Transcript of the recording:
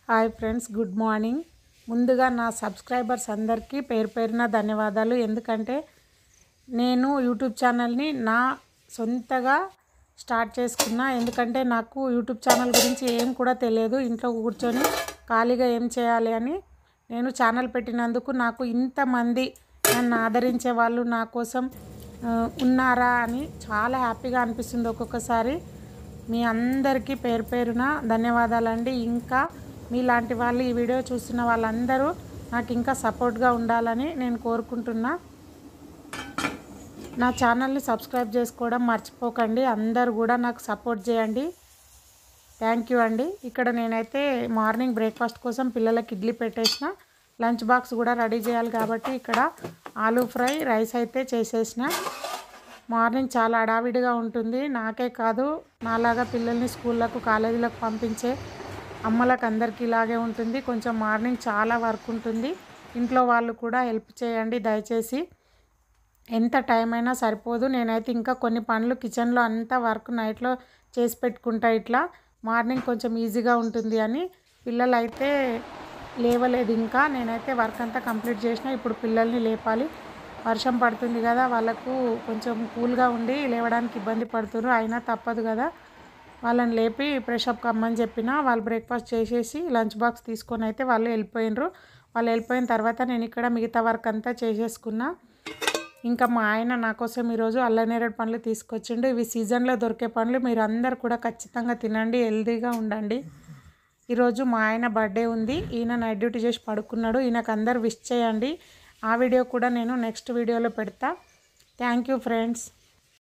hi friends good morning ముందుగా నా subscribers అందరికీ పేరు పేరున ధన్యవాదాలు ఎందుకంటే నేను యూట్యూబ్ ఛానల్ని నా సొంతగా స్టార్ట్ చేసుకున్నా ఎందుకంటే నాకు యూట్యూబ్ ఛానల్ గురించి ఏం కూడా తెలియదు ఇంట్లో కూర్చొని ఖాళీగా ఏం చేయాలి అని నేను ఛానల్ పెట్టినందుకు నాకు ఇంతమంది నన్ను ఆదరించే వాళ్ళు నా కోసం ఆ, ఉన్నారా అని చాలా హ్యాపీగా అనిపిస్తుంది ఒక్కొక్కసారి మీ అందరికీ పేరు పేరున ధన్యవాదాలండి ఇంకా మీలాంటి వాళ్ళు ఈ వీడియో చూస్తున్న వాళ్ళందరూ నాకు ఇంకా సపోర్ట్గా ఉండాలని నేను కోరుకుంటున్నా నా ఛానల్ని సబ్స్క్రైబ్ చేసుకోవడం మర్చిపోకండి అందరు కూడా నాకు సపోర్ట్ చేయండి థ్యాంక్ యూ అండి ఇక్కడ నేనైతే మార్నింగ్ బ్రేక్ఫాస్ట్ కోసం పిల్లలకి ఇడ్లీ పెట్టేసిన లంచ్ బాక్స్ కూడా రెడీ చేయాలి కాబట్టి ఇక్కడ ఆలూ ఫ్రై రైస్ అయితే చేసేసిన మార్నింగ్ చాలా హడావిడిగా ఉంటుంది నాకే కాదు నాలాగా పిల్లల్ని స్కూళ్ళకు కాలేజీలకు పంపించే అమ్మలకు అందరికీ ఇలాగే ఉంటుంది కొంచెం మార్నింగ్ చాలా వర్క్ ఉంటుంది ఇంట్లో వాళ్ళు కూడా హెల్ప్ చేయండి దయచేసి ఎంత టైం అయినా సరిపోదు నేనైతే ఇంకా కొన్ని పనులు కిచెన్లో అంతా వర్క్ నైట్లో చేసి పెట్టుకుంటా ఇట్లా మార్నింగ్ కొంచెం ఈజీగా ఉంటుంది అని పిల్లలు అయితే లేవలేదు ఇంకా నేనైతే వర్క్ అంతా కంప్లీట్ చేసిన ఇప్పుడు పిల్లల్ని లేపాలి వర్షం పడుతుంది కదా వాళ్ళకు కొంచెం కూల్గా ఉండి లేవడానికి ఇబ్బంది పడుతున్నారు అయినా తప్పదు కదా వాళ్ళని లేపి ఫ్రెషప్ కమ్మని చెప్పిన వాళ్ళు బ్రేక్ఫాస్ట్ చేసేసి లంచ్ బాక్స్ తీసుకొని అయితే వాళ్ళు వెళ్ళిపోయినరు వాళ్ళు వెళ్ళిపోయిన తర్వాత నేను ఇక్కడ మిగతా వర్క్ అంతా చేసేసుకున్నా ఇంకా మా ఆయన నా కోసం ఈరోజు అల్లనేరేడు పండ్లు తీసుకొచ్చిండు ఇవి సీజన్లో దొరికే పండ్లు మీరు అందరు కూడా ఖచ్చితంగా తినండి హెల్తీగా ఉండండి ఈరోజు మా ఆయన బర్త్డే ఉంది ఈయన నైట్ డ్యూటీ చేసి పడుకున్నాడు ఈయనకు అందరు విష్ చేయండి ఆ వీడియో కూడా నేను నెక్స్ట్ వీడియోలో పెడతా థ్యాంక్ యూ ఫ్రెండ్స్